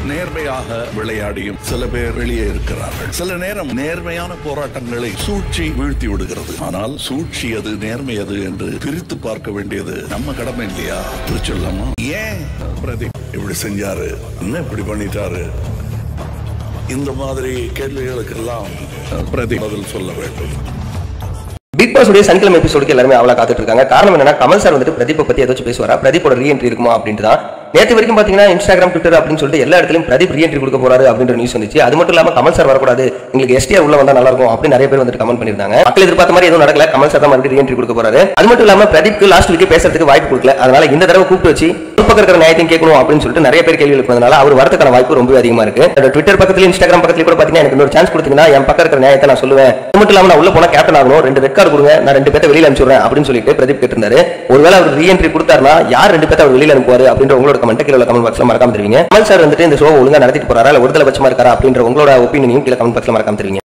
நேர்மையாக விளையாடியும் சில பேர் வெளியே இருக்கிறார்கள் சில நேரம் நேர்மையான போராட்டங்களை சூழ்ச்சி வீழ்த்தி விடுகிறது ஆனால் சூழ்ச்சி அது நேர்மை அது என்று பிரித்து பார்க்க வேண்டியது நம்ம கடமை இல்லையா சொல்லலாமா ஏன் பிரதீப் இப்படி செஞ்சாரு என்ன இப்படி பண்ணிட்டாரு இந்த மாதிரி கேள்விகளுக்கெல்லாம் பிரதீப் பதில் சொல்ல வேண்டும் பிக் பாஸ் உடைய சனிக்கிழமை எபிசோடுக்கு எல்லாருமே அவ்வளோ காத்துட்டு இருக்காங்க காரணம் என்னன்னா கமல் சார் வந்துட்டு பிரதீப்பை பத்தி ஏதாச்சும் பேசுவாரா பிரதீப்போட ரீஎன்ட்ரி இருக்குமா அப்படின்ட்டு தான் நேற்று வரைக்கும் பாத்தீங்கன்னா இன்ஸ்டாகிராம் ட்விட்டர் அப்படின்னு சொல்லிட்டு எல்லா இடத்துலயும் பிரதீப் ரீஎன்ட்ரி கொடுக்க போறாரு அப்படின்ற நியூஸ் வந்துச்சு அது மட்டும் இல்லாம கமல் சார் வரக்கூடாது உங்களுக்கு எஸ்டிஆர் உள்ள வந்தா நல்லா இருக்கும் அப்படின்னு நிறைய பேர் வந்துட்டு கமெண்ட் பண்ணிருந்தாங்க மக்கள் எதிர்பார்த்த மாதிரி எதுவும் நடக்கல கமல் சார் தான் மறுபடியும் ரீஎன்ட்ரி கொடுக்க போறாரு அது மட்டும் இல்லாம பிரதீப்க்கு லாஸ்ட் வீக்கே பேசுறதுக்கு வாய்ப்பு கொடுக்கல அதனால இந்த தடவை கூப்பிட்டு வச்சு ஒரு பக்கம் இருக்கிற நியாயத்தையும் கேட்கணும் அப்படின்னு சொல்லிட்டு நிறைய பேர் கேள்வி எழுப்புனதுனால அவர் வரதுக்கான வாய்ப்பு ரொம்ப அதிகமா இருக்கு என்னோட ட்விட்டர் பக்கத்துல இன்ஸ்டாகிராம் பக்கத்துல கூட பாத்தீங்கன்னா எனக்கு இன்னொரு சான்ஸ் கொடுத்தீங்கன்னா என் பக்கம் இருக்கிற நியாயத்தை நான் சொல்லுவேன் அது மட்டும் இல்லாம நான் உள்ள போனா கேப்டன் ஆகணும் ரெண்டு ரெட் கார்டு கொடுங்க நான் ரெண்டு பேர்த்த வெளியில அனுப்பிச்சுடுறேன் அப்படின்னு சொல்லிட்டு பிரதீப் கேட்டிருந்தாரு ஒருவேளை அவர் ரீஎன்ட்ரி கொடுத்தாருன்னா யார் ரெண்டு பேர்த்த அவர் வெளியில அனுப்புவாரு அப்படின்ற உங்களோட கமெண்ட் கீழே கமெண்ட் பாக்ஸ்ல மறக்காம தெரிவிங்க கமல் சார் வந்துட்டு இந்த ஷோ ஒழுங்கா நடத்திட்டு போறாரா இல்ல ஒருதலை பட்சமா இருக்காரா அப்படின்ற உங்களோட ஒப்பீனியனையும் கீழே கமெண்ட் பாக்ஸ்ல மறக்காம தெரிவிங்க